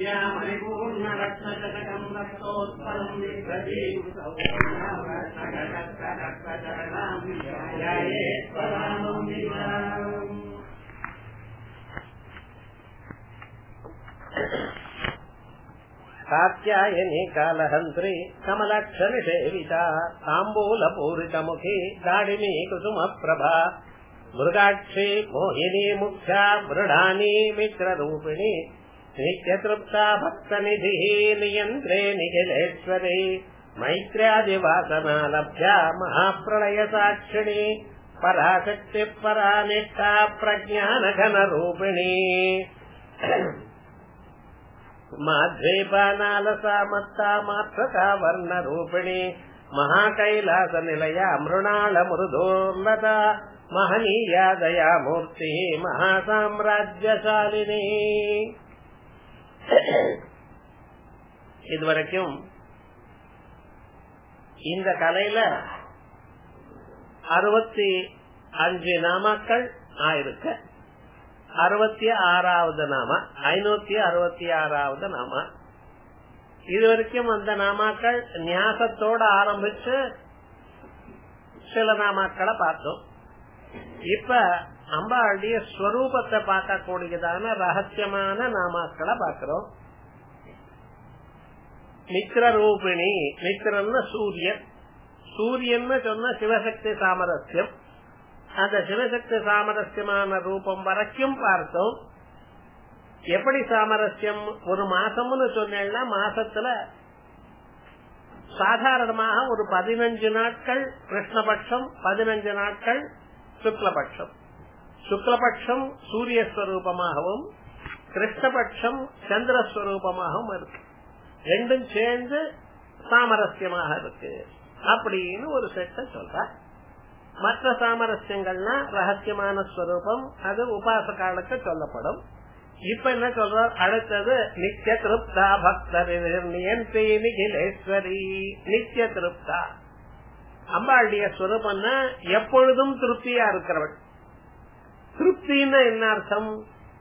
मणिपूर्णरत्नशतकम् रक्तोत्पलम् विभ्रतीम् कात्यायनी कालहन्त्री कमलक्षनिषेविता ताम्बूलपूरितमुखी दाडिनी कुसुमप्रभा मृगाक्षी मोहिनी मुख्या मृडानी मित्ररूपिणी नित्यतृप्ता भक्तनिधिः नियन्त्रे निखिलेश्वरी मैत्र्यादिवासना लभ्या महाप्रलयसाक्षिणी पराशक्तिः परानिष्ठा प्रज्ञानघनरूपिणी माध्वेपानालसा मत्ता मात्रका वर्णरूपिणी महाकैलास निलया मृणाल मृदोर्लता महनीया दयामूर्तिः மகாசாம்ராஜ்யசாலினி இதுவரைக்கும் இந்த கலையில அறுபத்தி அஞ்சு நாமாக்கள் ஆயிருக்க அறுபத்தி ஆறாவது நாம ஐநூத்தி அறுபத்தி ஆறாவது நாம இதுவரைக்கும் அந்த நாமாக்கள் நியாசத்தோட ஆரம்பிச்சு சில நாமாக்களை பார்த்தோம் இப்ப அம்பாளுடைய ஸ்வரூபத்தை பார்க்கக்கூடியதான ரகசியமான நாமாக்களை பார்க்கிறோம் மித்திர ரூபிணி மித்திரன்னு சூரியன் சூரியன் சொன்ன சிவசக்தி சாமரஸ்யம் அந்த சிவசக்தி சாமரஸ்யமான ரூபம் வரைக்கும் பார்த்தோம் எப்படி சாமரஸ்யம் ஒரு மாசம்னு சொன்னா மாசத்துல சாதாரணமாக ஒரு பதினஞ்சு நாட்கள் கிருஷ்ணபட்சம் பதினஞ்சு நாட்கள் சுக்லபட்சம் சுக்லபட்சம் சூரியஸ்வரூபமாகவும் கிருஷ்ணபட்சம் சந்திரஸ்வரூபமாகவும் இருக்கு ரெண்டும் சேர்ந்து சாமரஸ்யமாக இருக்கு அப்படின்னு ஒரு செட்டை சொல்ற மற்ற சாமரஸ்யங்கள்னா ரகசியமான ஸ்வரூபம் அது உபாசகாலுக்கு சொல்லப்படும் இப்ப என்ன சொல்ற அடுத்தது நித்திய திருப்தா பக்தர் நியந்தி நிகிலேஸ்வரி நித்திய திருப்தா அம்பாளுடைய ஸ்வரூபம்னா எப்பொழுதும் திருப்தியா இருக்கிறவள் திருப்தின்னு என்ன அர்த்தம்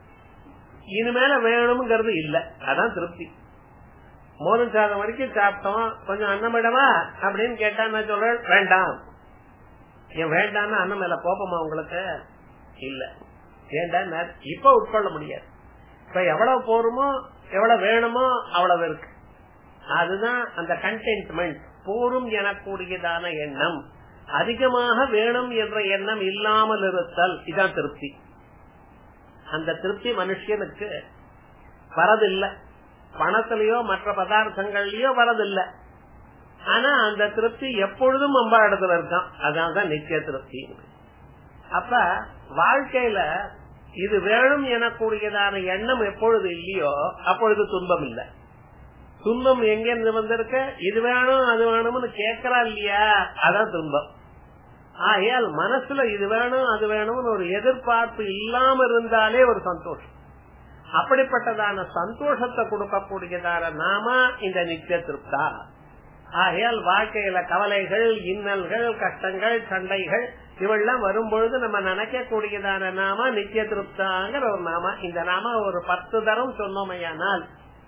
இனிமேல வேணும்ங்கிறது இல்ல அதான் திருப்தி மோதம் சாதம் வரைக்கும் சாப்பிட்டோம் கொஞ்சம் அன்னமிடவா அப்படின்னு கேட்டா என்ன சொல்ற வேண்டாம் ஏன் வேண்டாம்னு அண்ணன் மேல கோபமா உங்களுக்கு இல்ல ஏண்டா இப்ப உட்கொள்ள முடியாது இப்ப எவ்வளவு போருமோ எவ்வளவு வேணுமோ அவ்வளவு இருக்கு அதுதான் அந்த கண்டென்ட்மெண்ட் போரும் எனக்கூடியதான எண்ணம் அதிகமாக வேணும் என்ற எண்ணம் இல்லாமல் இருத்தல் இதான் திருப்தி அந்த திருப்தி மனுஷனுக்கு வரதில்லை பணத்திலயோ மற்ற பதார்த்தங்கள்லயோ வரதில்லை ஆனா அந்த திருப்தி எப்பொழுதும் அம்பா இடத்துல இருக்கான் அதான் நித்திய திருப்தி அப்ப வாழ்க்கையில இது வேணும் எனக்கூடியதான எண்ணம் எப்பொழுது இல்லையோ அப்பொழுது துன்பம் இல்லை துன்பம் எங்க இருந்து வந்திருக்க இது வேணும் அது வேணும்னு கேட்கறா இல்லையா அதான் துன்பம் ஆகையால் மனசுல இது வேணும் அது வேணும்னு ஒரு எதிர்பார்ப்பு இல்லாம இருந்தாலே ஒரு சந்தோஷம் அப்படிப்பட்டதான சந்தோஷத்தை கொடுக்கக்கூடியதான நாம இந்த நித்திய திருப்தா ஆகையால் வாழ்க்கையில கவலைகள் இன்னல்கள் கஷ்டங்கள் சண்டைகள் இவெல்லாம் வரும்பொழுது நம்ம நினைக்க கூடியதான நாம நித்திய திருப்தாங்கிற ஒரு நாம இந்த நாம ஒரு பத்து தரம் சொன்னோமையானால்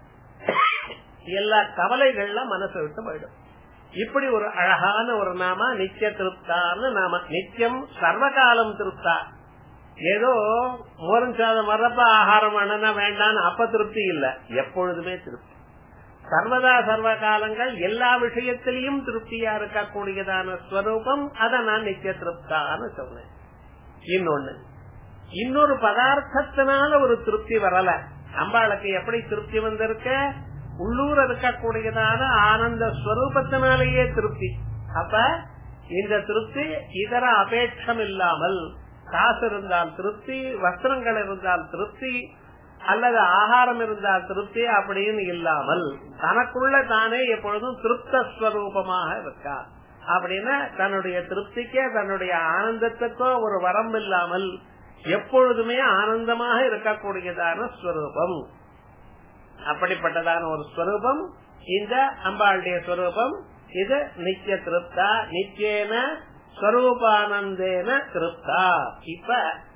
எல்லா கவலைகள்லாம் மனசை விட்டு போயிடும் இப்படி ஒரு அழகான ஒரு நாம நித்திய திருப்தான்னு நாம நித்தியம் சர்வகாலம் திருப்தா ஏதோ மோரன் சாதம் வர்றப்ப ஆகாரம் வேணும்னா வேண்டாம்னு அப்ப திருப்தி இல்ல எப்பொழுதுமே திருப்தி சர்வதா சர்வ காலங்கள் எல்லா விஷயத்திலையும் திருப்தியா இருக்கக்கூடியதான ஸ்வரூபம் அத நான் நித்திய திருப்தான்னு சொன்னேன் இன்னொன்னு இன்னொரு பதார்த்தத்தினால ஒரு திருப்தி வரல அம்பாளுக்கு எப்படி திருப்தி வந்திருக்க உள்ளூர் இருக்கக்கூடியதான ஆனந்த ஸ்வரூபத்தினாலேயே திருப்தி அப்ப இந்த திருப்தி இதர அபேட்சம் இல்லாமல் காசு இருந்தால் திருப்தி வஸ்திரங்கள் இருந்தால் திருப்தி அல்லது ஆகாரம் இருந்தால் திருப்தி அப்படின்னு இல்லாமல் தனக்குள்ள தானே எப்பொழுதும் திருப்த ஸ்வரூபமாக இருக்கா அப்படின்னா தன்னுடைய திருப்திக்கே தன்னுடைய ஆனந்தத்துக்கோ ஒரு வரம்பு இல்லாமல் எப்பொழுதுமே ஆனந்தமாக இருக்கக்கூடியதான ஸ்வரூபம் அப்படிப்பட்டதான ஒரு ஸ்வரூபம் இந்த அம்பாளுடைய ஸ்வரூபம் இது நித்திய திருப்தா நித்தியேன ஸ்வரூபானந்தேன திருப்தா இப்ப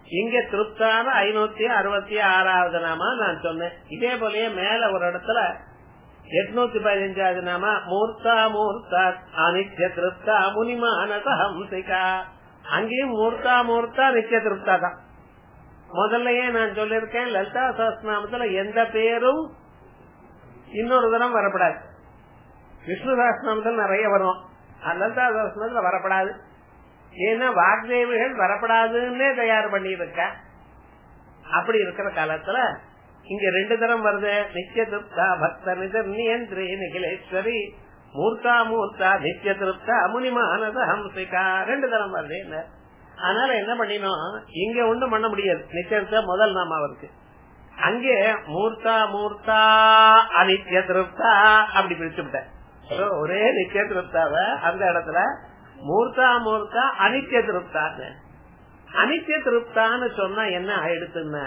இங்க திருப்தான ஐநூத்தி அறுபத்தி ஆறாவது நாமா நான் சொன்னேன் இதே போலயே மேல ஒரு இடத்துல எட்நூத்தி பதினஞ்சாவது நாம மூர்த்தா மூர்த்தா அனித்ய திருப்தா முனிமானத ஹம்சிகா அங்கேயும் மூர்த்தா மூர்த்தா நித்திய திருப்தா தான் முதல்லயே நான் சொல்லியிருக்கேன் லலிதா சஹஸ்நாமத்துல எந்த பேரும் இன்னொரு தரம் வரப்படாது விஷ்ணு சஹஸ்நாமத்தில் நிறைய வரும் லலிதா சஹஸ்நாமத்துல வரப்படாது ஏன்னா வாக்தேவிகள் வரப்படாதுன்னே தயார் பண்ணி இருக்க அப்படி இருக்கிற காலத்துல இங்க ரெண்டு தரம் வருது நித்திய திருப்தா பக்த நிதர் நியந்திரி நிகிலேஸ்வரி மூர்த்தா மூர்த்தா நித்திய திருப்தா முனிமானத ஹம்சிகா ரெண்டு தரம் வருது என்ன அதனால என்ன பண்ணினோம் இங்க ஒண்ணும் பண்ண முடியாது நித்தியத்தை முதல் நாம அவருக்கு அங்கே மூர்த்தா மூர்த்தா அனித்ய திருப்தா அப்படி பிரிச்சு விட்டேன் ஒரே நித்திய திருப்தாவ அந்த இடத்துல மூர்த்தா மூர்த்தா அனித்ய திருப்தான்னு அனித்ய திருப்தான்னு சொன்னா என்ன ஆயிடுச்சுன்னா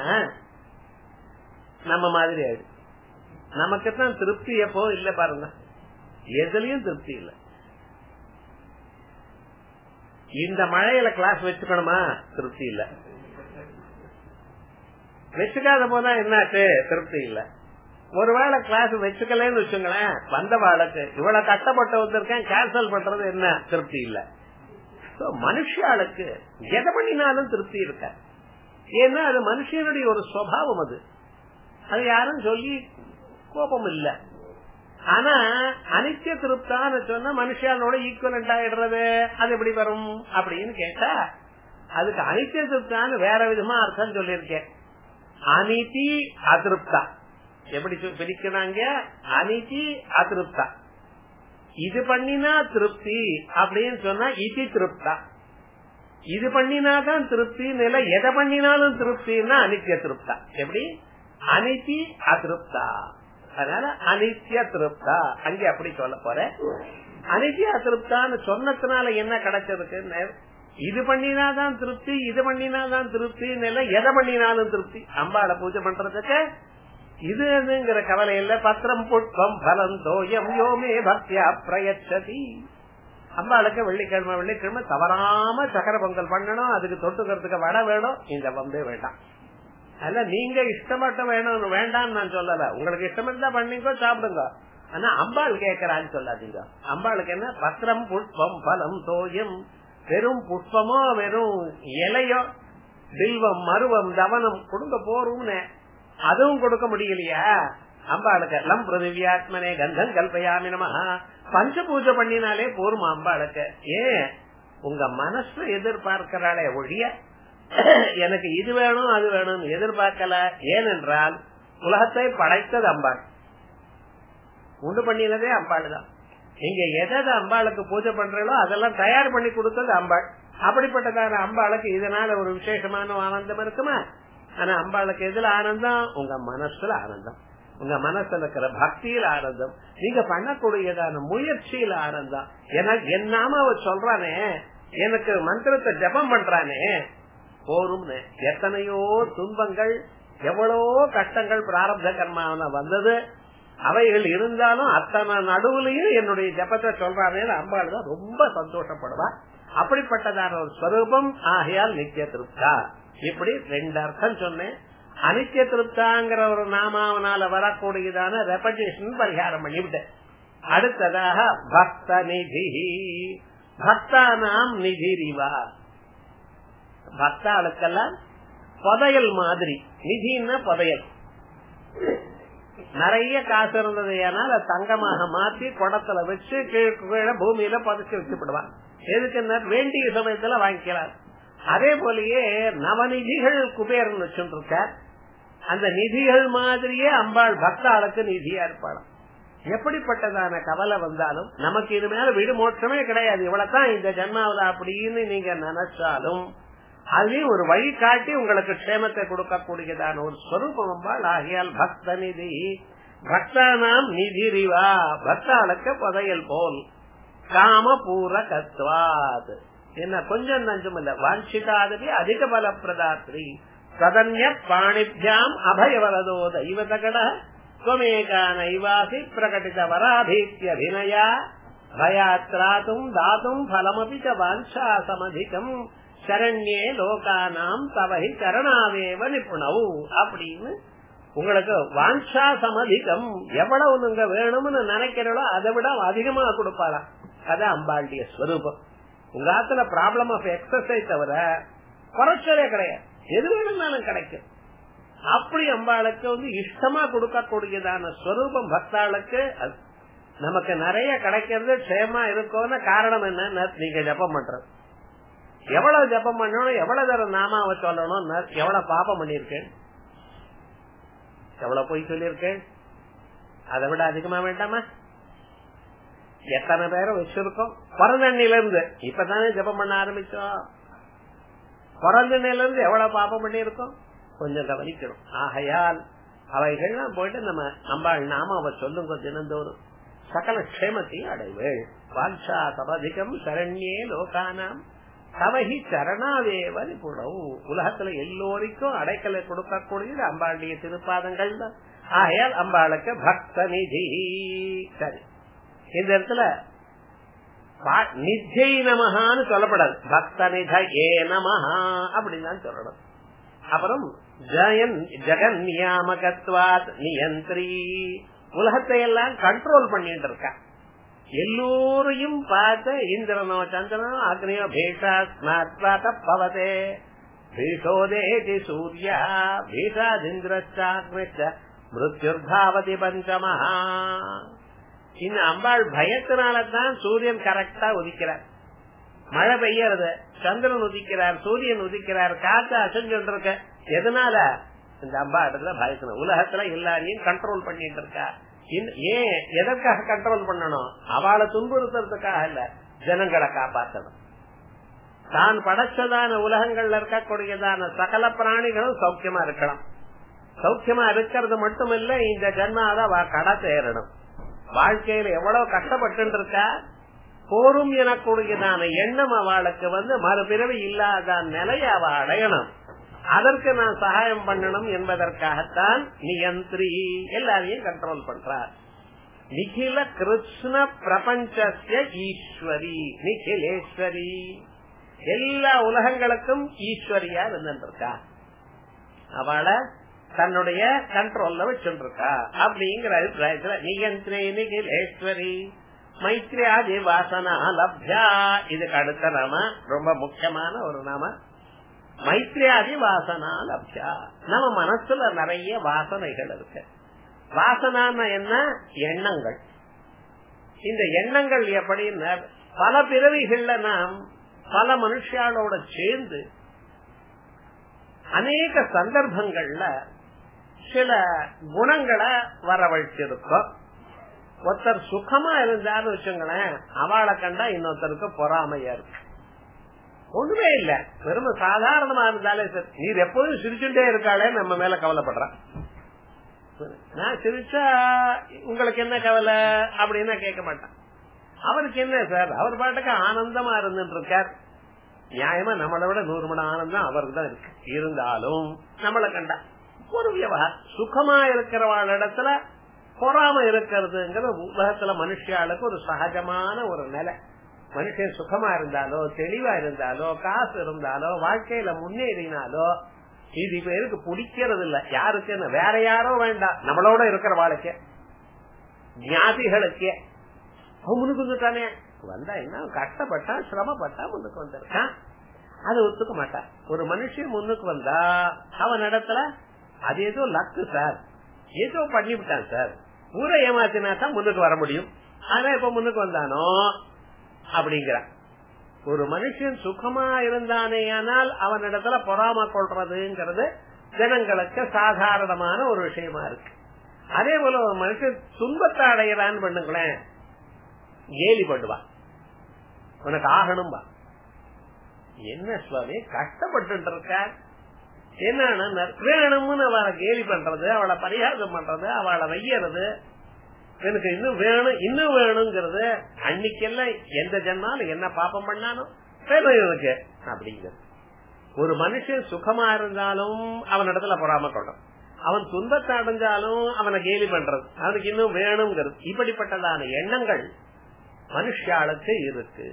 நம்ம மாதிரி ஆயிடுச்சு நமக்கு தான் திருப்தி எப்போ இல்ல பாருங்க எதுலயும் திருப்தி இல்ல இந்த மழையில கிளாஸ் வச்சுக்கணுமா திருப்தி இல்ல வச்சுக்காத போதா என்னாச்சு திருப்தி இல்ல ஒருவேளை கிளாஸ் வச்சுக்கலன்னு வச்சுங்களேன் வந்த வாளுக்கு இவ்வளவு கஷ்டப்பட்டு வந்திருக்கேன் கேன்சல் பண்றது என்ன திருப்தி இல்ல மனுஷாளுக்கு எதை பண்ணினாலும் திருப்தி இருக்க ஏன்னா அது மனுஷனுடைய ஒரு சுவாவம் அது அது யாரும் சொல்லி கோபம் இல்ல ஆனா அனித்திய திருப்தான்னு சொன்னா மனுஷனோட ஈக்குவலண்ட் ஆயிடுறது அது எப்படி வரும் அப்படின்னு கேட்டா அதுக்கு அனித்திய திருப்தான்னு வேற விதமா அர்த்தம் சொல்லியிருக்கேன் அனிதி அதிருப்தா எப்படி பிரிக்கிறாங்க அனிதி அதிருப்தா இது பண்ணினா திருப்தி அப்படின்னு சொன்னா இது திருப்தா இது பண்ணினாதான் திருப்தி நிலை எதை பண்ணினாலும் திருப்தின்னா அனித்திய திருப்தா எப்படி அனிதி அதிருப்தா அதனால அனித்திய திருப்தா அங்கே அப்படி சொல்ல போறேன் அனித்திய அதிருப்தான்னு சொன்னதுனால என்ன கிடைச்சிருக்கு இது பண்ணினாதான் திருப்தி இது பண்ணினாதான் திருப்தி நிலை எதை பண்ணினாலும் திருப்தி அம்பாளை பூஜை பண்றதுக்கு இது அதுங்கிற கவலை இல்ல பத்திரம் புஷ்பம் பலம் தோயம் யோமே பக்தியா பிரயச்சதி அம்பாளுக்கு வெள்ளிக்கிழமை வெள்ளிக்கிழமை தவறாம சக்கர பொங்கல் பண்ணணும் அதுக்கு தொட்டுக்கிறதுக்கு வடை வேணும் இந்த வம்பே வேண்டாம் அல்ல நீங்க இஷ்டப்பட்ட வேணும் வேண்டாம்னு நான் சொல்லல உங்களுக்கு இஷ்டம் இருந்தா பண்ணீங்க சாப்பிடுங்க ஆனா அம்பாள் கேட்கறான்னு சொல்லாதீங்க அம்பாளுக்கு என்ன பத்திரம் புஷ்பம் பலம் தோயம் வெறும் புஷ்பமோ வெறும் இலையோ பில்வம் மருவம் தவனம் கொடுக்க போறோம்னு அதுவும் கொடுக்க முடியலையா அம்பாளுக்கு எல்லாம் பிருதிவியாத்மனே கந்தம் கல்பயாமி நம பஞ்ச பூஜை பண்ணினாலே போருமா அம்பாளுக்கு ஏன் உங்க மனசு எதிர்பார்க்கிறாளே ஒழிய எனக்கு இது வேணும் அது வேணும் எதிர்பார்க்கல ஏனென்றால் உலகத்தை படைத்தது அம்பாள் உண்டு பண்ணினதே அம்பாள் தான் நீங்க எதை அம்பாளுக்கு பூஜை பண்றீங்களோ அதெல்லாம் தயார் பண்ணி கொடுத்தது அம்பாள் அப்படிப்பட்டதான அம்பாளுக்கு இதனால ஒரு விசேஷமான ஆனந்தம் இருக்குமா ஆனா அம்பாளுக்கு எதுல ஆனந்தம் உங்க மனசுல ஆனந்தம் உங்க மனசுல இருக்கிற பக்தியில ஆனந்தம் நீங்க பண்ணக்கூடியதான முயற்சியில ஆனந்தம் எனக்கு என்னாம அவ சொல்றானே எனக்கு மந்திரத்தை ஜபம் பண்றானே போரும்னு எத்தனையோ துன்பங்கள் எவ்வளவோ கஷ்டங்கள் பிராரப்த கர்மாவன வந்தது அவைகள் இருந்தாலும் அத்தனை நடுவுலயும் என்னுடைய ஜபத்தை சொல்றானே அம்பாள் தான் ரொம்ப சந்தோஷப்படுவா அப்படிப்பட்டதான ஒரு ஸ்வரூபம் ஆகையால் நித்திய திருப்தா இப்படி ரெண்டு அர்த்தம் சொன்னேன் அனித்திய திருப்தாங்கிற ஒரு நாமாவனால வரக்கூடியதான ரெபடேஷன் பரிகாரம் பண்ணிவிட்டேன் அடுத்ததாக பக்த நிதி பக்தானாம் நிதிரிவா பக்தாளுக்கெல்லாம் புதையல் மாதிரி நிதின்னா புதையல் நிறைய காசு இருந்தது ஏனால் தங்கமாக மாத்தி குடத்துல வச்சு கீழே பூமியில புதைச்சு வச்சுப்படுவான் எதுக்கு வேண்டிய சமயத்துல வாங்கிக்கிறார் அதே போலயே நவநிதிகள் குபேரன் வச்சுட்டு இருக்கார் அந்த நிதிகள் மாதிரியே அம்பாள் பக்தாளுக்கு நிதியா இருப்பாளாம் எப்படிப்பட்டதான கவலை வந்தாலும் நமக்கு இது மேல விடு மோட்சமே கிடையாது இவ்வளவுதான் இந்த ஜென்மாவில அப்படின்னு நீங்க நினைச்சாலும் அதுலயும் ஒரு வழி காட்டி உங்களுக்கு க்ஷேமத்தை கொடுக்கக்கூடியதான ஒரு ஸ்வரூபம் அம்பாள் ஆகியால் பக்த நிதி பக்தானாம் நிதிரிவா பக்தாளுக்கு புதையல் போல் காம பூர கத்வாத் என்ன கொஞ்சம் நஞ்சம் இல்ல வாஞ்சிதாதபி அதிக பல பிரதாத்ரி சதன்ய பாணிபியாம் அபயவரதோ தெய்வதகட ஸ்வமேகா நைவாசி பிரகட்டித வராபீத்தியபினயா பயாத்ராத்தும் தாத்தும் பலமபி ச வாஞ்சா சமதிகம் சரண்யே லோகானாம் தவகி சரணாவேவ நிபுணவு அப்படின்னு உங்களுக்கு வாஞ்சா சமதிகம் எவ்வளவு நீங்க வேணும்னு நினைக்கிறீங்களோ அதை விட அதிகமா கொடுப்பாராம் அதான் அம்பாளுடைய ஸ்வரூபம் உங்க ஆத்துல ப்ராப்ளம் ஆஃப் எக்ஸசைஸ் தவிர குறைச்சலே கிடையாது எது வேணும்னாலும் கிடைக்கும் அப்படி அம்பாளுக்கு வந்து இஷ்டமா கொடுக்கக்கூடியதான ஸ்வரூபம் பக்தாளுக்கு அது- நமக்கு நிறைய கிடைக்கிறது க்ஷேமா இருக்கும்னு காரணம் என்ன நீங்க ஜபம் பண்றது எவ்வளவு ஜபம் பண்ணணும் எவ்வளவு தரம் நாமாவை சொல்லணும் எவ்வளவு பாபம் பண்ணிருக்கேன் எவ்வளவு பொய் சொல்லியிருக்கேன் அதை விட அதிகமா வேண்டாமா எத்தனை பேரை வச்சிருக்கோம் பிறந்தண்ணில இருந்து இப்பதானே ஜபம் பண்ண ஆரம்பிச்சோம் பிறந்தண்ணில இருந்து எவ்வளவு பாப்பம் பண்ணியிருக்கோம் கொஞ்சம் கவனிக்கணும் ஆகையால் அவைகள்லாம் போயிட்டு நம்ம அம்பாள் நாமாவை சொல்லுங்க தினந்தோறும் சகல க்ஷேமத்தையும் அடைவேள் வால்ஷா சபதிகம் சரண்யே லோகானாம் தவகி சரணாவேவ நிபுணவு உலகத்துல எல்லோருக்கும் அடைக்கலை கொடுக்கக்கூடியது அம்பாளுடைய திருப்பாதங்கள் தான் ஆகையால் அம்பாளுக்கு பக்த நிதி சரி இந்த இடத்துல பா- நித்யை நமஹான்னு சொல்லப்படாது பக்த நித ஏ நமஹா அப்படின்னு தான் சொல்லணும் அப்புறம் ஜயன் ஜெகன் நியாமகத்வாத் நியந்திரி உலகத்தை எல்லாம் கண்ட்ரோல் பண்ணிட்டு இருக்கா எல்லோரையும் பார்த்து இந்திரனோ சந்திரனோ அக்னியோ பீஷா ஸ்நாத்வா தப்பவதே பீஷோதேதி சூர்யா பீஷாதிந்திரச்சாக்னிச்ச மிருத்யுர்தாவதி பஞ்சமஹா இந்த அம்பாள் பயத்தினாலதான் சூரியன் கரெக்டா உதிக்கிறார் மழை பெய்யறது சந்திரன் உதிக்கிறார் சூரியன் உதிக்கிறார் காத்து அசைஞ்சுட்டு இருக்க எதனால இந்த அம்பா இடத்துல பயக்கணும் உலகத்துல எல்லாரையும் கண்ட்ரோல் பண்ணிட்டு இருக்கா இந்த- ஏன் எதற்காக கண்ட்ரோல் பண்ணணும் அவளை துன்புறுத்துறதுக்காக இல்ல ஜனங்களை காப்பாற்றணும் தான் படைச்சதான உலகங்கள்ல இருக்கக்கூடியதான சகல பிராணிகளும் சௌக்கியமா இருக்கணும் சௌக்கியமா இருக்கிறது மட்டுமில்ல இந்த ஜன்மாத அவ கடை சேரணும் வாழ்க்கையில எவ்வளவு கஷ்டப்பட்டு இருக்கா போரும் எனக்கூடியதான எண்ணம் அவளுக்கு வந்து மறுபிறவி இல்லாத நிலையை அவ அடையணும் அதற்கு நான் சகாயம் பண்ணணும் என்பதற்காகத்தான் நியந்திரி எல்லாரையும் கண்ட்ரோல் பண்றார் நிகில கிருஷ்ண பிரபஞ்சஸ்ய ஈஸ்வரி நிகிலேஸ்வரி எல்லா உலகங்களுக்கும் ஈஸ்வரியா இருந்துருக்கா அவளை தன்னுடைய கண்ட்ரோல்ல வச்சுருக்கா அப்படிங்கிற அபிப்பிராயத்துல நியந்திரே நிகிலேஸ்வரி மைத்ரியாதி வாசனா லப்யா இதுக்கு அடுத்த நாம ரொம்ப முக்கியமான ஒரு நாம மைத்ரியாதி வாசனா லப்யா நம்ம மனசுல நிறைய வாசனைகள் இருக்கு வாசனான என்ன எண்ணங்கள் இந்த எண்ணங்கள் எப்படின்னா பல பிறவிகள்ல நாம் பல மனுஷாலோட சேர்ந்து அநேக சந்தர்ப்பங்கள்ல சில குணங்களை வரவழைச்சிருக்கோம் ஒருத்தர் சுகமா இருந்தான்னு வச்சுங்களேன் அவளை கண்டா இன்னொருத்தருக்கு பொறாமையா இருக்கு ஒண்ணுமே இல்ல வெறும் சாதாரணமா இருந்தாலே சரி நீர் எப்போதும் சிரிச்சுட்டே இருக்காளே நம்ம மேல கவலைப்படுறான் நான் சிரிச்சா உங்களுக்கு என்ன கவலை அப்படின்னு கேட்க மாட்டான் அவருக்கு என்ன சார் அவர் பாட்டுக்கு ஆனந்தமா இருந்துட்டு இருக்கார் நியாயமா நம்மளை விட நூறு மணி ஆனந்தம் அவருக்கு தான் இருக்கு இருந்தாலும் நம்மளை கண்டா ஒரு விவகாரம் சுகமா இருக்கிறவாள் இடத்துல பொறாம இருக்கிறதுங்கிற உலகத்துல மனுஷியாளுக்கு ஒரு சகஜமான ஒரு நிலை மனுஷன் சுகமா இருந்தாலோ தெளிவா இருந்தாலோ காசு இருந்தாலோ வாழ்க்கையில முன்னேறினாலோ இது பேருக்கு பிடிக்கிறது இல்ல யாருக்கு என்ன வேற யாரோ வேண்டாம் நம்மளோட இருக்கிற வாழ்க்கை ஞாதிகளுக்கே அவன் முன்னுக்கு வந்துட்டானே வந்தா என்ன கஷ்டப்பட்டா சிரமப்பட்டா முன்னுக்கு வந்திருக்கான் அது ஒத்துக்க மாட்டான் ஒரு மனுஷன் முன்னுக்கு வந்தா அவன் இடத்துல அது ஏதோ லக்கு சார் ஏதோ பண்ணிவிட்டான் சார் ஊரை ஏமாத்தினா தான் முன்னுக்கு வர முடியும் ஆனா இப்ப முன்னுக்கு வந்தானோ அப்படிங்கிறான் ஒரு மனுஷன் சுகமா இருந்தானேயானால் அவன் இடத்துல பொறாம கொள்றதுங்கிறது ஜனங்களுக்கு சாதாரணமான ஒரு விஷயமா இருக்கு அதே போல ஒரு மனுஷன் துன்பத்தை அடையிறான்னு பண்ணுங்களேன் கேலி பண்ணுவா உனக்கு ஆகணும்பா என்ன சுவாமி கஷ்டப்பட்டு இருக்க என்ன வேணும்னு அவளை கேலி பண்றது அவளை பரிகாரம் பண்றது அவளை வையறது எனக்கு இன்னும் வேணும் இன்னும் வேணுங்கிறது அன்னைக்கெல்லாம் எந்த ஜென்மாலும் என்ன பாப்பம் பண்ணாலும் வேணும் எனக்கு அப்படிங்கிறது ஒரு மனுஷன் சுகமா இருந்தாலும் அவன் இடத்துல பொறாம கொள்றான் அவன் துன்பத்தை அடைஞ்சாலும் அவனை கேலி பண்றது அவனுக்கு இன்னும் வேணுங்கிறது இப்படிப்பட்டதான எண்ணங்கள் மனுஷாளுக்கு இருக்கு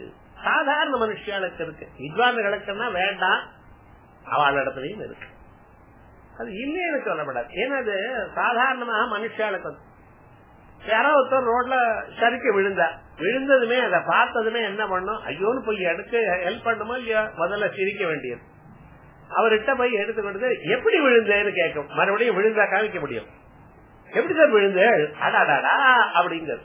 சாதாரண மனுஷியாளுக்கு இருக்கு வித்வான்களுக்குன்னா வேண்டாம் அவள் இடத்துலயும் இருக்கு அது இல்லைன்னு சொல்லப்படாது ஏன்னா அது சாதாரணமாக மனுஷாளுக்கு வந்து யாரோ ஒருத்தர் ரோட்ல சரிக்க விழுந்தா விழுந்ததுமே அதை பார்த்ததுமே என்ன பண்ணும் ஐயோன்னு போய் எடுக்க ஹெல்ப் பண்ணுமோ இல்லையா முதல்ல சிரிக்க வேண்டியது அவர்கிட்ட போய் எடுத்து கொடுத்து எப்படி விழுந்தேன்னு கேட்கும் மறுபடியும் விழுந்தா காமிக்க முடியும் எப்படி சார் விழுந்து அடாடாடா அப்படிங்கிறது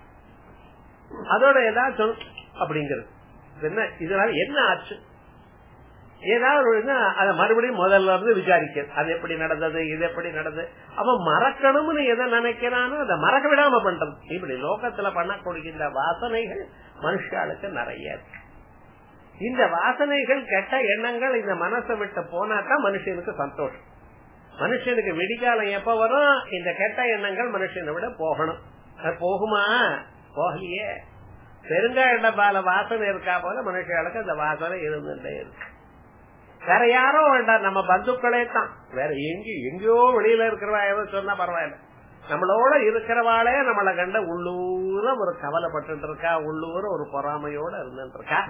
அதோட ஏதாச்சும் அப்படிங்கிறது என்ன இதனால என்ன ஆச்சு ஏதாவது விழுந்தா அதை மறுபடியும் முதல்ல இருந்து விசாரிக்க அது எப்படி நடந்தது இது எப்படி நடந்தது அவன் மறக்கணும்னு எதை நினைக்கிறானோ அதை மறக்க விடாம பண்றது இப்படி லோகத்துல பண்ணக்கூடிய இந்த வாசனைகள் மனுஷாளுக்கு நிறைய இருக்கு இந்த வாசனைகள் கெட்ட எண்ணங்கள் இந்த மனசை விட்டு போனா தான் மனுஷனுக்கு சந்தோஷம் மனுஷனுக்கு விடிகாலம் எப்ப வரும் இந்த கெட்ட எண்ணங்கள் மனுஷனை விட போகணும் அது போகுமா போகலையே பெருங்காய டப்பால வாசனை இருக்கா போல மனுஷர்களுக்கு அந்த வாசனை இருந்துட்டே இருக்கு வேற யாரோ வேண்டாம் நம்ம பந்துக்களே தான் வேற எங்க எங்கேயோ வெளியில இருக்கிறவா ஏதோ சொன்னா பரவாயில்ல நம்மளோட இருக்கிறவாளே நம்மளை கண்ட உள்ளூர ஒரு கவலைப்பட்டு இருக்கா உள்ளூர ஒரு பொறாமையோட இருந்துட்டு இருக்கா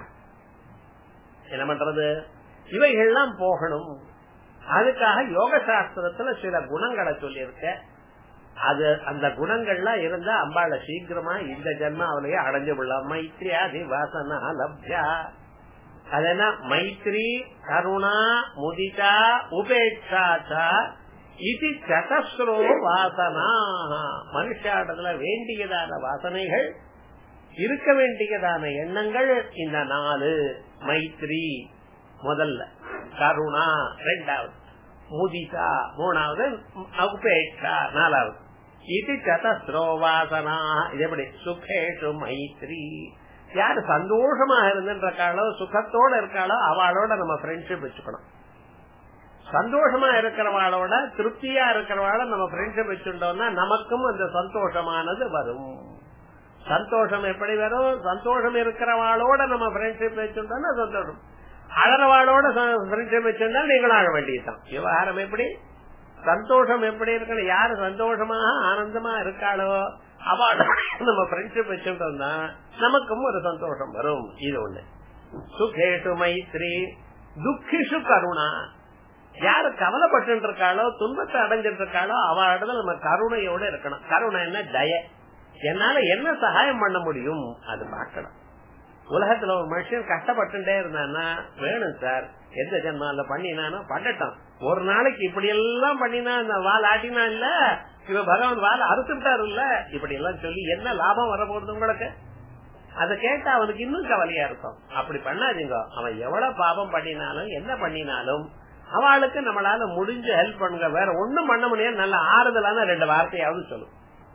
என்ன பண்றது இவைகள்லாம் போகணும் அதுக்காக யோக சாஸ்திரத்துல சில குணங்களை சொல்லியிருக்க அது அந்த குணங்கள்லாம் இருந்தா அம்பாள சீக்கிரமா இந்த ஜென்மாவிலேயே அடைஞ்சு விடலாம் மைத்ரியாதி வாசனா லப்ஜா அது என்ன மைத்ரி கருணா முதிதா உபேட்சாச்சா இது சதஸ்ரோ வாசனா மனுஷாடத்துல வேண்டியதான வாசனைகள் இருக்க வேண்டியதான எண்ணங்கள் இந்த நாலு மைத்ரி முதல்ல கருணா ரெண்டாவது முதிதா மூணாவது உபேட்சா நாலாவது இது சதஸ்ரோ வாசனா இது எப்படி சுகேஷு மைத்ரி யாரு சந்தோஷமா இருந்துருக்காளோ சுகத்தோட இருக்காளோ அவளோட நம்ம ஃப்ரெண்ட்ஷிப் வச்சுக்கணும் சந்தோஷமா இருக்கிறவாளோட திருப்தியா இருக்கிறவாள நம்ம ஃப்ரெண்ட்ஷிப் வச்சுட்டோம்னா நமக்கும் அந்த சந்தோஷமானது வரும் சந்தோஷம் எப்படி வரும் சந்தோஷம் இருக்கிறவாளோட நம்ம ஃப்ரெண்ட்ஷிப் வச்சுட்டோம்னா சந்தோஷம் அழறவாளோட ஃப்ரெண்ட்ஷிப் வச்சிருந்தா நீங்களும் ஆக வேண்டியதுதான் விவகாரம் எப்படி சந்தோஷம் எப்படி இருக்கணும் யாரு சந்தோஷமாக ஆனந்தமா இருக்காளோ அவளோட நம்ம ஃப்ரெண்ட்ஷிப் வச்சுட்டோம்னா நமக்கும் ஒரு சந்தோஷம் வரும் இது ஒண்ணு சுகேஷு மைத்ரி துக்கிஷு கருணா யாரு கவலைப்பட்டு இருக்காளோ துன்பத்தை அடைஞ்சிட்டு இருக்காளோ அவளிடத்துல நம்ம கருணையோட இருக்கணும் கருணை என்ன தய என்னால என்ன சகாயம் பண்ண முடியும் அது பார்க்கணும் உலகத்துல ஒரு மனுஷன் கஷ்டப்பட்டுட்டே இருந்தானா வேணும் சார் எந்த ஜென்மால பண்ணினானோ பண்ணட்டும் ஒரு நாளைக்கு இப்படி எல்லாம் பண்ணினா அந்த வால் ஆட்டினா இல்ல இவ பகவான் வால் அறுத்துட்டாரு இல்ல இப்படி எல்லாம் சொல்லி என்ன லாபம் வர போறது உங்களுக்கு அதை கேட்டா அவனுக்கு இன்னும் கவலையா இருக்கும் அப்படி பண்ணாதீங்க அவன் எவ்வளவு பாபம் பண்ணினாலும் என்ன பண்ணினாலும் அவளுக்கு நம்மளால முடிஞ்ச ஹெல்ப் பண்ணுங்க வேற ஒண்ணும் பண்ண முடியாது நல்ல ஆறுதலான ரெண்டு வார்த்தையாவது சொல்லும்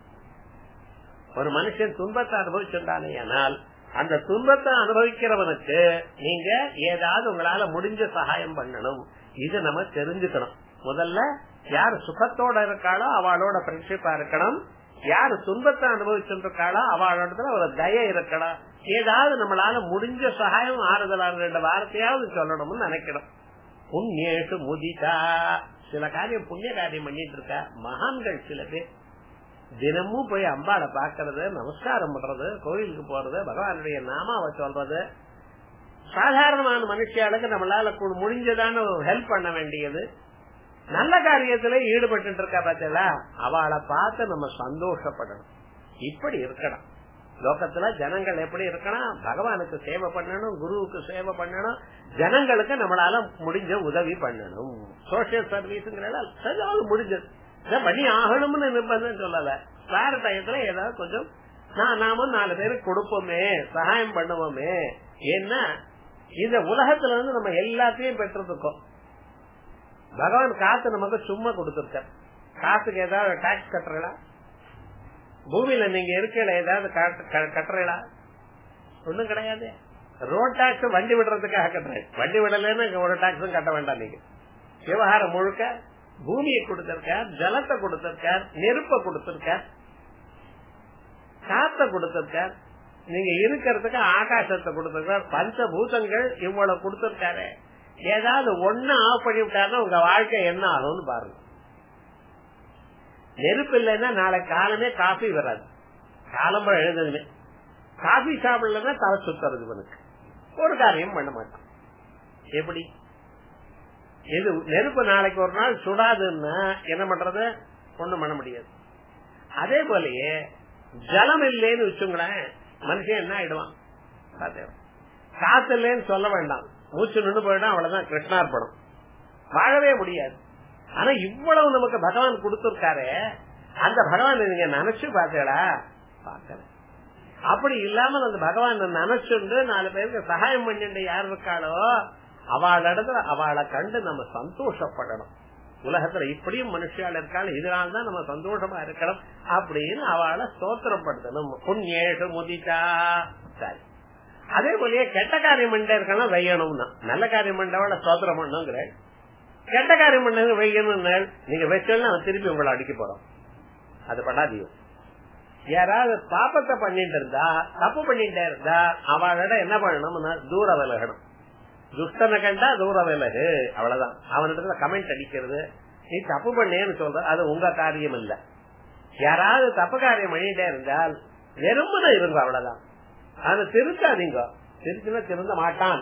ஒரு மனுஷன் துன்பத்தை அனுபவிச்சிருந்தானே ஆனால் அந்த துன்பத்தை அனுபவிக்கிறவனுக்கு நீங்க ஏதாவது உங்களால முடிஞ்ச சகாயம் பண்ணணும் இது நம்ம தெரிஞ்சுக்கணும் முதல்ல யார் சுகத்தோட இருக்காளோ அவளோட ஃப்ரெண்ட்ஷிப்பா இருக்கணும் யார் துன்பத்தை அனுபவிச்சுட்டு இருக்காளோ அவளோட ஒரு தய இருக்கணும் ஏதாவது நம்மளால முடிஞ்ச சகாயம் ஆறுதலான ரெண்டு வார்த்தையாவது சொல்லணும்னு நினைக்கணும் புண்ணியேஷு முதிதா சில காரியம் புண்ணிய காரியம் பண்ணிட்டு இருக்கா மகான்கள் சில பேர் தினமும் போய் அம்பாளை பாக்குறது நமஸ்காரம் பண்றது கோயிலுக்கு போறது பகவானுடைய நாமாவை சொல்றது சாதாரணமான மனுஷியாளுக்கு நம்மளால முடிஞ்சதான ஹெல்ப் பண்ண வேண்டியது நல்ல காரியத்துல ஈடுபட்டு இருக்கா பார்த்தீங்களா அவளை பார்த்து நம்ம சந்தோஷப்படணும் இப்படி இருக்கணும் லோகத்துல ஜனங்கள் எப்படி இருக்கணும் பகவானுக்கு சேவை பண்ணணும் குருவுக்கு சேவை பண்ணணும் ஜனங்களுக்கு நம்மளால முடிஞ்ச உதவி பண்ணணும் சோசியல் சர்வீஸ்ங்கிறத முடிஞ்சது இதை பண்ணி ஆகணும்னு நிர்பந்தம் சொல்லல வேற டயத்துல ஏதாவது கொஞ்சம் நான் நாம நாலு பேருக்கு கொடுப்போமே சகாயம் பண்ணுவோமே ஏன்னா இந்த உலகத்துல இருந்து நம்ம எல்லாத்தையும் பெற்றிருக்கோம் பகவான் காசு நமக்கு சும்மா கொடுத்திருக்க காசுக்கு ஏதாவது டாக்ஸ் கட்டுறீங்களா பூமியில நீங்க இருக்கல ஏதாவது கட்டுறீங்களா ஒண்ணும் கிடையாது ரோட் டாக்ஸ் வண்டி விடுறதுக்காக கட்டுறேன் வண்டி விடலன்னு ஒரு டாக்ஸும் கட்ட வேண்டாம் நீங்க விவகாரம் முழுக்க பூமியை கொடுத்திருக்கார் ஜலத்தை கொடுத்திருக்கார் நெருப்ப கொடுத்திருக்கார் காத்த கொடுத்திருக்கார் நீங்க இருக்கிறதுக்கு ஆகாசத்தை கொடுத்திருக்கார் பஞ்சபூதங்கள் இவ்வளவு கொடுத்திருக்காரு ஏதாவது ஒண்ணு ஆஃப் பண்ணி விட்டாருன்னா உங்க வாழ்க்கை என்ன ஆகும்னு பாருங்க நெருப்பு இல்லைன்னா நாளை காலமே காஃபி வராது காலம்பரம் எழுதுமே காஃபி சாப்பிடலன்னா தலை சுத்துறது இவனுக்கு ஒரு காரியம் பண்ண மாட்டான் எப்படி இது நெருப்பு நாளைக்கு ஒரு நாள் சுடாதுன்னா என்ன பண்றது ஒண்ணும் பண்ண முடியாது அதே போலயே ஜலம் இல்லைன்னு வச்சுங்களேன் மனுஷன் என்ன ஆயிடுவான் காத்து இல்லைன்னு சொல்ல வேண்டாம் மூச்சு நின்று போயிடும் அவ்வளவுதான் கிருஷ்ணார்பணம் வாழவே முடியாது ஆனா இவ்வளவு நமக்கு பகவான் கொடுத்திருக்காரு அந்த பகவான் நீங்க நினைச்சு பாத்தீங்களா பாக்கல அப்படி இல்லாமல் அந்த பகவான் நினைச்சுண்டு நாலு பேருக்கு சகாயம் பண்ணிட்டு யார் இருக்காளோ அவள் இடத்துல அவளை கண்டு நம்ம சந்தோஷப்படணும் உலகத்துல இப்படியும் மனுஷால் இருக்காள் இதனால தான் நம்ம சந்தோஷமா இருக்கணும் அப்படின்னு அவளை ஸ்தோத்திரப்படுத்தணும் புண்ணியேஷு முதிச்சா சரி அதே போலயே கெட்ட காரியம் பண்ண இருக்கலாம் வையணும்னா நல்ல காரியம் பண்ணவளை ஸ்தோத்திரம் பண்ணுங்கிற கெட்ட காரியம் பண்ண வையணும் நீங்க வச்சோம்னா அவன் திருப்பி உங்களை அடிக்க போறோம் அது பண்ணாதீங்க யாராவது பாப்பத்தை பண்ணிட்டு இருந்தா தப்பு பண்ணிட்டே இருந்தா அவளோட என்ன பண்ணணும்னா தூர விலகணும் துஷ்டனை கண்டா தூர விலகு அவ்வளவுதான் அவனிடத்துல கமெண்ட் அடிக்கிறது நீ தப்பு பண்ணேன்னு சொல்ற அது உங்க காரியம் இல்ல யாராவது தப்பு காரியம் பண்ணிட்டே இருந்தால் வெறுமன இருங்க அவ்வளவுதான் அதை திருத்தாதீங்க திருத்தினா திருந்த மாட்டான்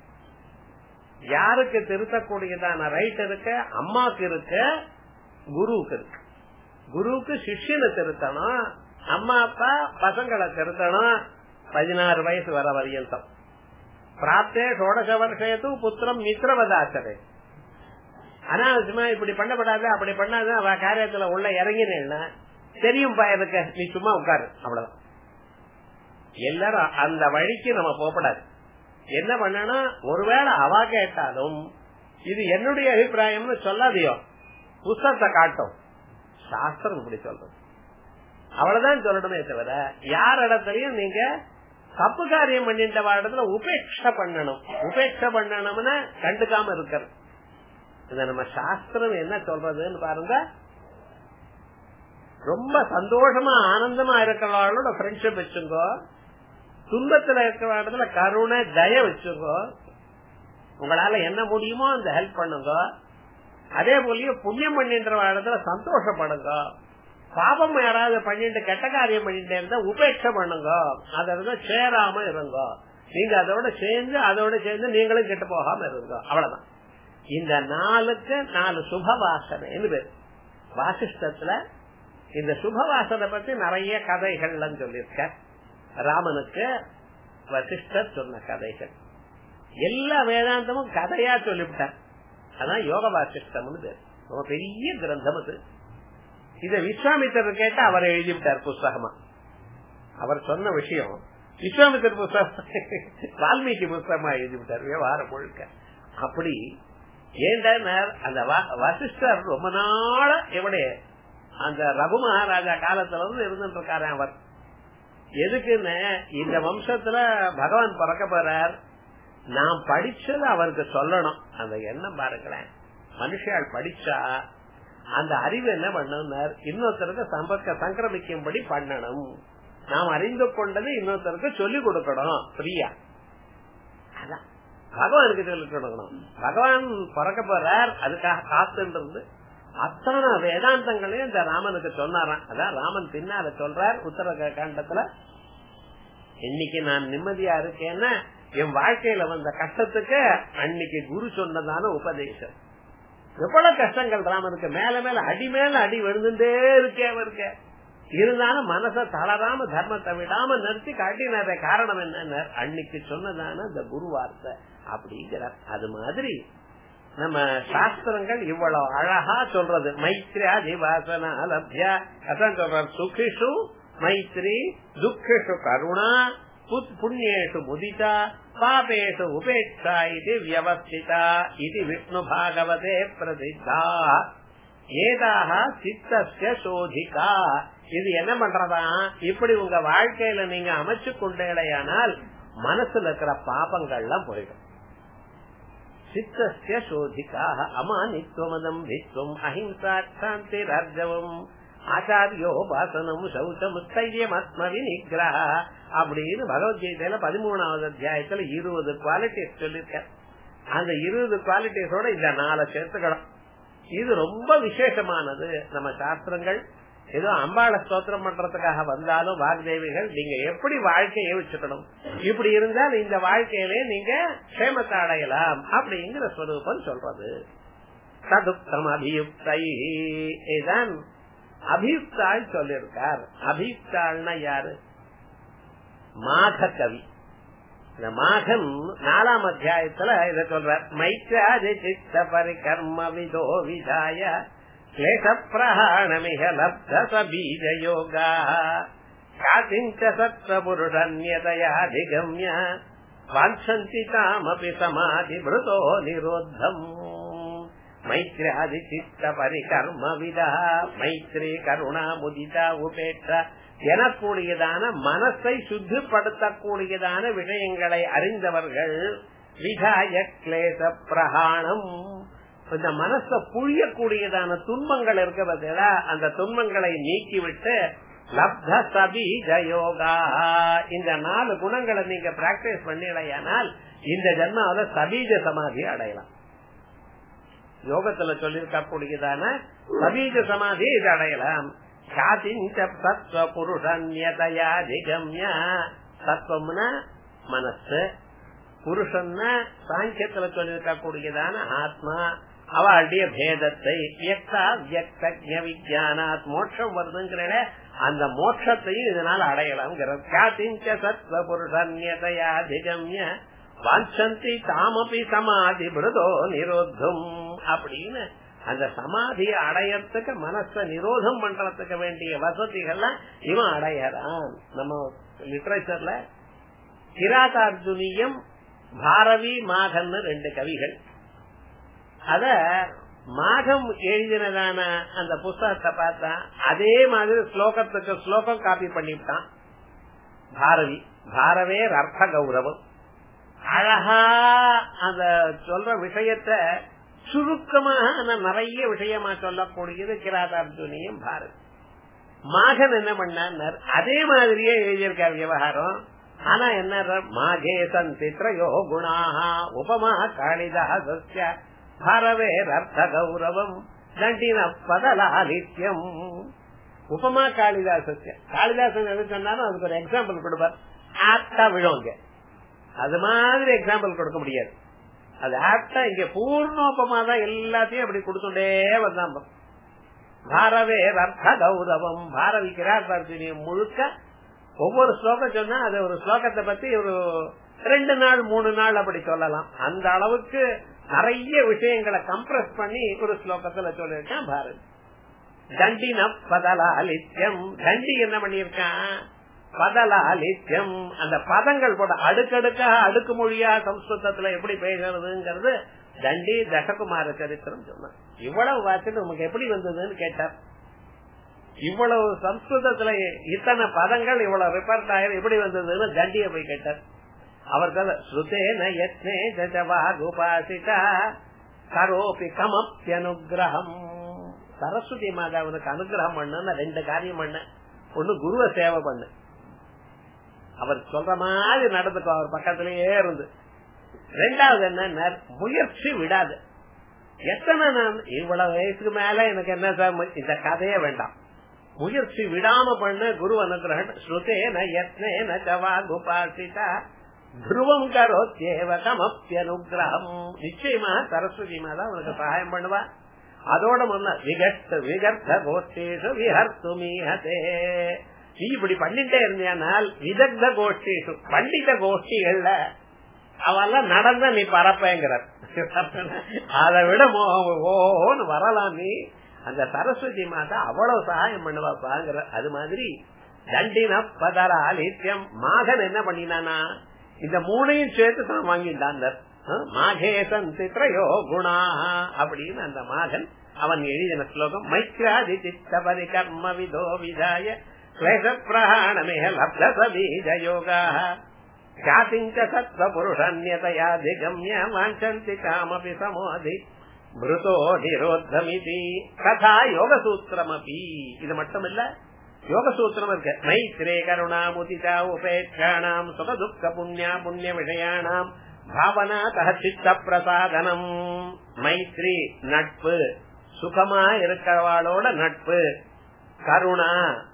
யாருக்கு திருத்தக்கூடியதான ரைட் இருக்கு அம்மாக்கு இருக்கு குருவுக்கு இருக்கு குருவுக்கு சிஷ்யனை திருத்தணும் அம்மா அப்பா பசங்களை திருத்தணும் பதினாறு வயசு வர வரையந்தம் பிராப்தே ஷோடச வருஷத்து புத்திரம் மித்ரவதாசரே அனாவசியமா இப்படி பண்ணப்படாது அப்படி பண்ணாது அவ காரியத்துல உள்ள இறங்கினேன்னா தெரியும் எனக்கு நீ சும்மா உட்காரு அவ்வளவுதான் எல்லாரும் அந்த வழிக்கு நம்ம போகப்படாது என்ன பண்ணணும் ஒருவேளை அவ கேட்டாலும் இது என்னுடைய அபிப்பிராயம்னு சொல்லாதியோ புஸ்தகத்தை காட்டும் சாஸ்திரம் இப்படி சொல்றது அவ்வளவுதான் சொல்லணுமே தவிர யார் இடத்துலயும் நீங்க தப்பு காரியம் பண்ணிட்ட இடத்துல உபேட்ச பண்ணணும் உபேட்ச பண்ணணும்னா கண்டுக்காம இருக்கிறது இத நம்ம சாஸ்திரம் என்ன சொல்றதுன்னு பாருங்க ரொம்ப சந்தோஷமா ஆனந்தமா இருக்கிறவங்களோட ஃப்ரெண்ட்ஷிப் வச்சுங்கோ துன்பத்துல இருக்கிற இடத்துல கருணை தய வச்சுங்கோ உங்களால என்ன முடியுமோ அந்த ஹெல்ப் பண்ணுங்க அதே போலயே புண்ணியம் பண்ணின்ற இடத்துல சந்தோஷப்படுங்க பாபம் யாராவது பண்ணிட்டு கெட்ட காரியம் பண்ணிட்டு இருந்தா உபேட்சை பண்ணுங்க அதோட சேராம இருங்க நீங்க அதோட சேர்ந்து அதோட சேர்ந்து நீங்களும் கெட்டு போகாம இருங்க அவ்வளவுதான் இந்த நாளுக்கு நாலு சுப வாசனைன்னு பேர் வாசிஷ்டத்துல இந்த சுப வாசனை பத்தி நிறைய கதைகள்லாம் சொல்லியிருக்க ராமனுக்கு வசிஷ்டர் சொன்ன கதைகள் எல்லா வேதாந்தமும் கதையா சொல்லிவிட்டார் அதான் யோக வாசிஷ்டம்னு பேர் ரொம்ப பெரிய கிரந்தம் அது இத விஸ்வாமித்தர் கேட்டு அவர் எழுதிவிட்டார் புஸ்தகமா அவர் சொன்ன விஷயம் விஸ்வாமித்தர் புஸ்தகம் வால்மீகி புஸ்தகமா எழுதிவிட்டார் விவகாரம் முழுக்க அப்படி ஏண்டா அந்த வசிஷ்டர் ரொம்ப நாள எப்படி அந்த ரகு மகாராஜா காலத்துல இருந்து இருந்துட்டு இருக்காரு அவர் எதுக்குன்னு இந்த வம்சத்துல பகவான் பிறக்க போறார் நான் படிச்சது அவருக்கு சொல்லணும் அந்த எண்ணம் பாருங்களேன் மனுஷால் படிச்சா அந்த அறிவு என்ன பண்ணணும் இன்னொருத்தருக்கு சம்பர்க்க சங்கிரமிக்கும்படி பண்ணணும் நாம் அறிந்து கொண்டது இன்னொருத்தருக்கு சொல்லிக் கொடுக்கணும் பிரியா அதான் பகவானுக்கு சொல்லிக் கொடுக்கணும் பகவான் பிறக்க போறார் அதுக்காக காத்துன்றது அத்தனை வேதாந்தங்களையும் இந்த ராமனுக்கு சொன்னாராம் அதான் ராமன் பின்னால சொல்றார் உத்தர காண்டத்துல இன்னைக்கு நான் நிம்மதியா இருக்கேன்னா என் வாழ்க்கையில வந்த கஷ்டத்துக்கு அன்னைக்கு குரு சொன்னதான உபதேசம் எவ்வளவு கஷ்டங்கள் ராமனுக்கு மேல மேல அடி மேல அடி விழுந்துட்டே இருக்கே அவருக்கு இருந்தாலும் மனச தளராம தர்மத்தை விடாம நிறுத்தி காட்டினார காரணம் என்ன அன்னைக்கு சொன்னதான இந்த குரு வார்த்தை அப்படிங்கிறார் அது மாதிரி நம்ம சாஸ்திரங்கள் இவ்வளவு அழகா சொல்றது மைத்ரியா திவாசனா லப்யா அதான் சொல்றார் சுகிஷு மைத்ரி துக்கிஷு கருணா புண்ணியேஷு முதிதா பாபேஷு உபேட்சா இது வியவஸ்திதா இது விஷ்ணு பாகவதே பிரசித்தா ஏதாக சித்தஸ்ய சோதிகா இது என்ன பண்றதா இப்படி உங்க வாழ்க்கையில நீங்க அமைச்சு கொண்டேடையானால் மனசுல இருக்கிற பாபங்கள்லாம் போயிடும் சித்தஸ்ய சோதிக்காக அமானித்வமதம் விஸ்வம் அஹிம்சா சாந்தி ராஜவம் ஆச்சாரியோ பாசனம் சௌச்சம் ஸ்தைரியம் ஆத்மவி நிகிரக அப்படின்னு பகவத்கீதையில பதிமூணாவது அத்தியாயத்துல இருபது குவாலிட்டிஸ் சொல்லிருக்க அந்த இருபது குவாலிட்டிஸோட இந்த நாலு சேர்த்துக்கணும் இது ரொம்ப விசேஷமானது நம்ம சாஸ்திரங்கள் ஏதோ அம்பாளை ஸ்தோத்திரம் பண்றதுக்காக வந்தாலும் வாக்தேவிகள் நீங்க எப்படி வாழ்க்கையை வச்சுக்கணும் இப்படி இருந்தால் இந்த வாழ்க்கையிலே நீங்க க்ஷேமத்தை அடையலாம் அப்படிங்கிற ஸ்வரூபம் சொல்றது சதுப்தம் அபியுக்தை இதுதான் அபியுக்தாள் சொல்லியிருக்கார் அபியுக்தாள்னா யாரு மாக கவி இந்த மாகன் நாலாம் அத்தியாயத்துல இத சொல்றார் மைத்ராதி சித்த பரிகர்ம விதோ விதாய கிளேச பிரஹாணமிக லப்த சபீஜ யோகா காசிஞ்ச சத்வ புருஷன்யதயாதிகம்ய வாஞ்சந்தி தாமபி சமாதி மிருதோ நிரோத்தம் மைத்ராதி சித்த பரிகர்ம விதா மைத்ரி கருணா முதிதா உபேற்ற எனக்கூடியதான மனசை சுத்திப்படுத்தக்கூடியதான விஷயங்களை அறிந்தவர்கள் விதாய கிளேச பிரகாணம் இந்த மனச புழியக்கூடியதான துன்பங்கள் இருக்கிறதா அந்த துன்பங்களை நீக்கிவிட்டு லப்த சபீஜ யோகா இந்த நாலு குணங்களை நீங்க பிராக்டிஸ் பண்ணிடையானால் இந்த ஜென்மாவில சபீஜ சமாதி அடையலாம் யோகத்துல சொல்லியிருக்கக்கூடியதான சபீஜ சமாதி இது அடையலாம் சத்வ புருஷன்யதயாதிகம்ய சத்வம்னா மனசு புருஷன்னா சாங்கியத்துல சொல்லியிருக்கக்கூடியதான ஆத்மா அவளுடைய பேதத்தை வியக்தா வியக்த விஜயானாத் மோட்சம் வருதுங்கிற அந்த மோட்சத்தையும் இதனால் அடையலாம் காத்திஞ்ச சத்வ புருஷன்யதயாதிகம்ய வாஞ்சந்தி தாமபி சமாதி மிருதோ நிரோத்தும் அப்படின்னு அந்த சமாதியை அடையறதுக்கு மனச நிரோதம் பண்றதுக்கு வேண்டிய வசதிகள்லாம் இவன் அடையறான் நம்ம லிட்ரேச்சர்ல கிராதார்ஜுனியம் பாரதி மாகன்னு ரெண்டு கவிகள் அத மாகம் எழுதினதான அந்த புஸ்தகத்தை பார்த்தா அதே மாதிரி ஸ்லோகத்துக்கு ஸ்லோகம் காப்பி பண்ணிவிட்டான் பாரதி பாரவே அர்த்த கௌரவம் அழகா அந்த சொல்ற விஷயத்த சுருக்கமாக நிறைய விஷயமா சொல்லக்கூடியது கிராதார்ஜுனியும் பாரதி மாகன் என்ன பண்ணார் அதே மாதிரியே எழுதியிருக்கார் விவகாரம் ஆனா என்ன மாகே சந்தித்ரயோ குணாஹா உபமா காளிதாசஸ்ய பரவே அர்த்த கௌரவம் தண்டின பதலாலித்யம் உபமா காளிதாசஸ்ய காளிதாசன் எது சொன்னாலும் அதுக்கு ஒரு எக்ஸாம்பிள் கொடுப்பார் ஆப்டா விழுங்க அது மாதிரி எக்ஸாம்பிள் கொடுக்க முடியாது அது ஆப்டா இங்க பூர்ணோபமா தான் எல்லாத்தையும் அப்படி கொடுத்துட்டே வந்தான் பாரவே அர்த்த கௌரவம் பாரவிக்கிறார் முழுக்க ஒவ்வொரு ஸ்லோகம் சொன்னா அது ஒரு ஸ்லோகத்தை பத்தி ஒரு ரெண்டு நாள் மூணு நாள் அப்படி சொல்லலாம் அந்த அளவுக்கு நிறைய விஷயங்களை கம்ப்ரஸ் பண்ணி ஒரு ஸ்லோகத்துல சொல்லிருக்கான் பாரதி தண்டின பதலாலித்யம் தண்டி என்ன பண்ணிருக்கான் பதலாலித்யம் அந்த பதங்கள் போட அடுக்கடுக்காக அடுக்கு மொழியா சம்ஸ்கிருதத்துல எப்படி பேசுறதுங்கிறது தண்டி தசகுமார சரித்திரம் சொன்ன இவ்வளவு வாசிட்டு நமக்கு எப்படி வந்ததுன்னு கேட்டார் இவ்வளவு சம்ஸ்கிருதத்துல இத்தனை பதங்கள் இவ்வளவு ரிப்பர்ட் ஆயிரம் எப்படி வந்ததுன்னு தண்டிய போய் கேட்டார் அவர் ஸ்ருதேன யத்னே ஜவாகுபாசிதா கரோபி கமப்பியனுகிரகம் சரஸ்வதி மாதாவுக்கு அனுகிரகம் பண்ணு ரெண்டு காரியம் பண்ண ஒண்ணு குருவ சேவை பண்ணு அவர் சொல்ற மாதிரி நடந்துக்கோ அவர் பக்கத்திலேயே இருந்து ரெண்டாவது என்ன முயற்சி விடாது எத்தனை நான் இவ்வளவு வயசுக்கு மேல எனக்கு என்ன சார் இந்த கதையே வேண்டாம் முயற்சி விடாம பண்ண குரு அனுகிரகன் ஸ்ருதேன யத்னேன ஜவா குபாசிதா துருவம் கரோத்யேவ கமப்பியனுகிரகம் நிச்சயமா சரஸ்வதி மாதா உனக்கு சகாயம் பண்ணுவா அதோட முன்ன விகர்த்த விகர்த்த கோஷ்டேஷு விஹர்த்து மீஹதே நீ இப்படி பண்ணிட்டே இருந்தியானால் விதக்த கோஷ்டேஷு பண்டித கோஷ்டிகள்ல அவெல்லாம் நடந்த நீ பரப்பேங்கிறார் அதை விட ஓன்னு வரலாம் நீ அந்த சரஸ்வதி மாதா அவ்வளவு சகாயம் பண்ணுவாப்பாங்கிற அது மாதிரி தண்டின பதர ஆலித்யம் மாகன் என்ன பண்ணினானா இந்த மூணையும் சேர்த்து தான் வாங்கிட்டான் மாகேசன் சித்ரயோ குணா அப்படின்னு அந்த மாகன் அவன் எழுதின ஸ்லோகம் மைத்ராதி சித்தபதி கர்ம விதோ விதாய கிளேச பிரகாணமிக லப்த பீஜ யோகா ख्यातिञ्च सत्त्वपुरुषन्यतयाधिगम्य वाञ्छन्ति कामपि समोधि மிருதோ நிரோத்தமிதி கதா யோகசூத்திரமபி இது மட்டும் இல்ல யோகசூத்திரம் இருக்கு மைத்ரே கருணா முதிதா உபேட்சாணாம் சுக துக்க புண்ணியா புண்ணிய விஷயானாம் பாவனா தக சித்த பிரசாதனம் மைத்ரி நட்பு சுகமா இருக்கிறவாளோட நட்பு கருணா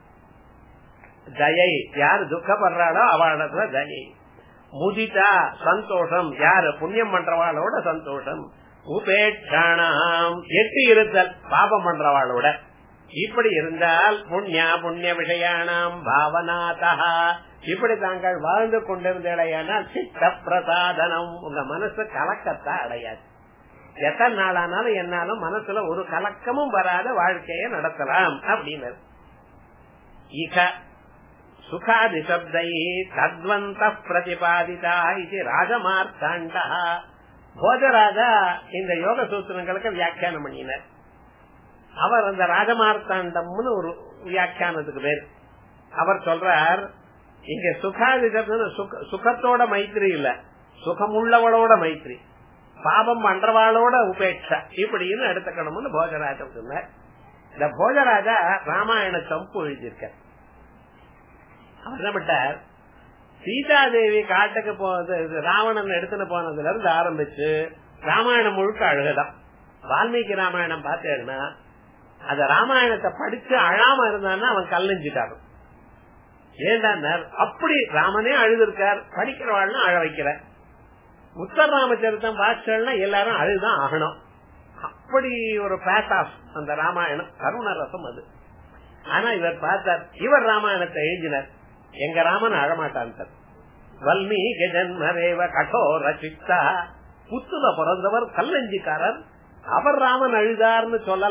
தயை யார் துக்கப்படுறாளோ அவளிடத்துல தயை முதிதா சந்தோஷம் யாரு புண்ணியம் பண்றவாளோட சந்தோஷம் உபேட்சாணாம் எட்டி இருத்தல் பாபம் பண்றவாளோட இப்படி இருந்தால் புண்ணியா புண்ணிய விஷயானாம் பாவனாதா இப்படி தாங்கள் வாழ்ந்து கொண்டிருந்தேடையானால் சித்த பிரசாதனம் உங்க மனசு கலக்கத்தை அடையாது எத்தனை நாளானாலும் என்னாலும் மனசுல ஒரு கலக்கமும் வராத வாழ்க்கையை நடத்தலாம் அப்படின்னு இக சுகாதி சப்தை தத்வந்த பிரதிபாதிதா இது ராஜமார்த்தாண்டா போஜராஜா இந்த யோக சூத்திரங்களுக்கு வியாக்கியானம் பண்ணினார் அவர் அந்த ராஜமார்த்தாண்டம்னு ஒரு வியாக்கியானத்துக்கு பேர் அவர் சொல்றார் இங்க சுகாதி சுகத்தோட மைத்திரி இல்ல சுகமுள்ளவளோட மைத்திரி பாபம் பண்றவாளோட உபேட்சா இப்படின்னு எடுத்துக்கணும்னு போஜராஜா சொன்னார் இந்த போஜராஜா ராமாயண சம்பு எழுதியிருக்கார் அவர் என்ன பண்ணார் சீதாதேவி காட்டுக்கு போனது ராவணன் எடுத்துட்டு போனதுல இருந்து ஆரம்பிச்சு ராமாயணம் முழுக்க அழுகதான் வால்மீகி ராமாயணம் பார்த்தேன்னா அந்த ராமாயணத்தை படிச்சு அழாம இருந்தான்னா அவன் கல்லஞ்சிட்டாரு ஏண்டா அப்படி ராமனே அழுதுருக்கார் படிக்கிறவாள்னா அழ வைக்கிற உத்தர் ராமச்சரித்தம் பாட்சல்னா எல்லாரும் அழுதான் ஆகணும் அப்படி ஒரு பேஸ் ஆஃப் அந்த ராமாயணம் கருண ரசம் அது ஆனா இவர் பார்த்தார் இவர் ராமாயணத்தை எழுதினார் எங்க ராமன் அழமாட்டான் வல்மீக ஜன்மரேவ கடோர சித்தா புத்துல பிறந்தவர் கல்லஞ்சிக்காரர் அவர் ராமன் அழுதார்னு சொல்லலாம்